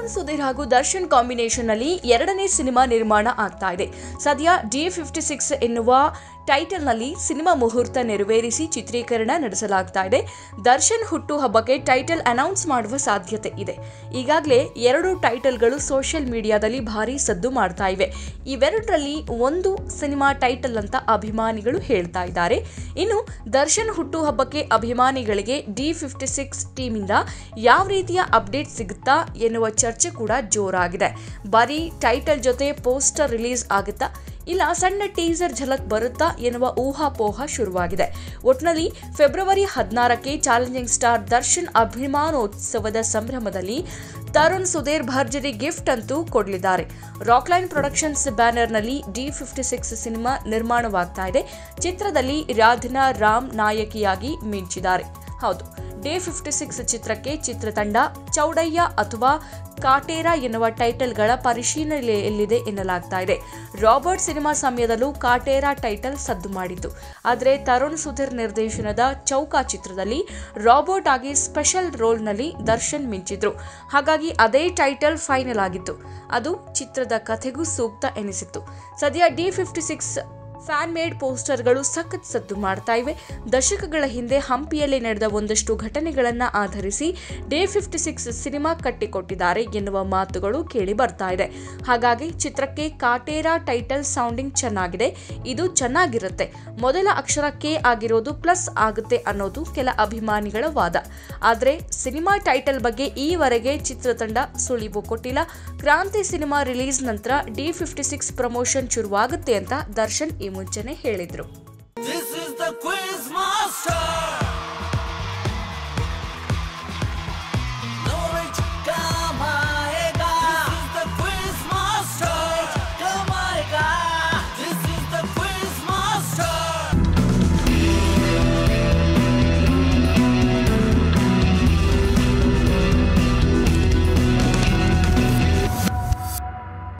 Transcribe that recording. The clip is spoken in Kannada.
ತರುಣ್ ಸುಧೀರ್ ಹಾಗೂ ದರ್ಶನ್ ಕಾಂಬಿನೇಷನ್ ನಲ್ಲಿ ಎರಡನೇ ಸಿನಿಮಾ ನಿರ್ಮಾಣ ಆಗ್ತಾ ಇದೆ ಸದ್ಯ ಡಿ ಫಿಫ್ಟಿ ಸಿಕ್ಸ್ ಎನ್ನುವ ಟೈಟಲ್ನಲ್ಲಿ ಸಿನಿಮಾ ಮುಹೂರ್ತ ನೆರವೇರಿಸಿ ಚಿತ್ರೀಕರಣ ನಡೆಸಲಾಗ್ತಾ ಇದೆ ದರ್ಶನ್ ಹುಟ್ಟು ಹಬ್ಬಕ್ಕೆ ಟೈಟಲ್ ಅನೌನ್ಸ್ ಮಾಡುವ ಸಾಧ್ಯತೆ ಇದೆ ಈಗಾಗಲೇ ಎರಡು ಟೈಟಲ್ಗಳು ಸೋಷಿಯಲ್ ಮೀಡಿಯಾದಲ್ಲಿ ಭಾರಿ ಸದ್ದು ಮಾಡ್ತಾ ಇವೆ ಇವೆರಡರಲ್ಲಿ ಒಂದು ಸಿನಿಮಾ ಟೈಟಲ್ ಅಂತ ಅಭಿಮಾನಿಗಳು ಹೇಳ್ತಾ ಇದ್ದಾರೆ ಇನ್ನು ದರ್ಶನ್ ಹುಟ್ಟು ಹಬ್ಬಕ್ಕೆ ಅಭಿಮಾನಿಗಳಿಗೆ ಡಿ ಫಿಫ್ಟಿ ಸಿಕ್ಸ್ ಟೀಮಿಂದ ಯಾವ ರೀತಿಯ ಅಪ್ಡೇಟ್ ಸಿಗುತ್ತಾ ಎನ್ನುವ ಚರ್ಚೆ ಕೂಡ ಜೋರಾಗಿದೆ ಬರೀ ಟೈಟಲ್ ಜೊತೆ ಪೋಸ್ಟರ್ ರಿಲೀಸ್ ಆಗುತ್ತಾ ಇಲ್ಲ ಸಣ್ಣ ಟೀಸರ್ ಝಲಕ್ ಬರುತ್ತಾ ಎನ್ನುವ ಊಹಾಪೋಹ ಶುರುವಾಗಿದೆ ಒಟ್ನಲ್ಲಿ ಫೆಬ್ರವರಿ ಹದಿನಾರಕ್ಕೆ ಚಾಲೆಂಜಿಂಗ್ ಸ್ಟಾರ್ ದರ್ಶನ್ ಅಭಿಮಾನೋತ್ಸವದ ಸಂಭ್ರಮದಲ್ಲಿ ತರುಣ್ ಸುಧೀರ್ ಭರ್ಜರಿ ಗಿಫ್ಟ್ ಅಂತೂ ಕೊಡಲಿದ್ದಾರೆ ರಾಕ್ಲೈನ್ ಪ್ರೊಡಕ್ಷನ್ಸ್ ಬ್ಯಾನರ್ನಲ್ಲಿ ಡಿ ಫಿಫ್ಟಿ ಸಿಕ್ಸ್ ಸಿನಿಮಾ ನಿರ್ಮಾಣವಾಗ್ತಾ ಇದೆ ಚಿತ್ರದಲ್ಲಿ ರಾಧನಾ ರಾಮ್ ನಾಯಕಿಯಾಗಿ ಮಿಂಚಿದ್ದಾರೆ ಹೌದು ಡೇ ಫಿಫ್ಟಿ ಸಿಕ್ಸ್ ಚಿತ್ರಕ್ಕೆ ಚಿತ್ರತಂಡ ಚೌಡಯ್ಯ ಅಥವಾ ಕಾಟೇರ ಎನ್ನುವ ಟೈಟಲ್ಗಳ ಪರಿಶೀಲನೆಯಲ್ಲಿದೆ ಎನ್ನಲಾಗ್ತಾ ಇದೆ ರಾಬರ್ಟ್ ಸಿನಿಮಾ ಸಮಯದಲ್ಲೂ ಕಾಟೇರ ಟೈಟಲ್ ಸದ್ದು ಮಾಡಿತ್ತು ಆದರೆ ತರುಣ್ ಸುಧೀರ್ ನಿರ್ದೇಶನದ ಚೌಕ ಚಿತ್ರದಲ್ಲಿ ರಾಬರ್ಟ್ ಆಗಿ ಸ್ಪೆಷಲ್ ರೋಲ್ನಲ್ಲಿ ದರ್ಶನ್ ಮಿಂಚಿದ್ರು ಹಾಗಾಗಿ ಅದೇ ಟೈಟಲ್ ಫೈನಲ್ ಆಗಿತ್ತು ಅದು ಚಿತ್ರದ ಕಥೆಗೂ ಸೂಕ್ತ ಎನಿಸಿತ್ತು ಸದ್ಯ D fifty six fan made ಪೋಸ್ಟರ್ಗಳು ಸಖತ್ ಸದ್ದು ಮಾಡ್ತಾ ಇವೆ ದಶಕಗಳ ಹಿಂದೆ ಹಂಪಿಯಲ್ಲಿ ನಡೆದ ಒಂದಷ್ಟು ಘಟನೆಗಳನ್ನು ಆಧರಿಸಿ ಡೇ ಫಿಫ್ಟಿ ಸಿಕ್ಸ್ ಸಿನಿಮಾ ಕಟ್ಟಿಕೊಟ್ಟಿದ್ದಾರೆ ಎನ್ನುವ ಮಾತುಗಳು ಕೇಳಿ ಬರ್ತಾ ಇದೆ ಹಾಗಾಗಿ ಚಿತ್ರಕ್ಕೆ ಕಾಟೇರ ಟೈಟಲ್ ಸೌಂಡಿಂಗ್ ಚೆನ್ನಾಗಿದೆ ಇದು ಚೆನ್ನಾಗಿರುತ್ತೆ ಮೊದಲ ಅಕ್ಷರ ಕೆ ಆಗಿರೋದು ಪ್ಲಸ್ ಆಗುತ್ತೆ ಅನ್ನೋದು ಕೆಲ ಅಭಿಮಾನಿಗಳ ವಾದ ಆದರೆ ಸಿನಿಮಾ ಟೈಟಲ್ ಬಗ್ಗೆ ಈವರೆಗೆ ಚಿತ್ರತಂಡ ಸುಳಿವು ಕೊಟ್ಟಿಲ್ಲ ಕ್ರಾಂತಿ ಸಿನಿಮಾ ರಿಲೀಸ್ ನಂತರ ಡಿ ಫಿಫ್ಟಿ ಸಿಕ್ಸ್ ಪ್ರಮೋಷನ್ ಶುರುವಾಗುತ್ತೆ ಅಂತ ದರ್ಶನ್ ಈ ಮುಂಚೆನೆ ಹೇಳಿದ್ರು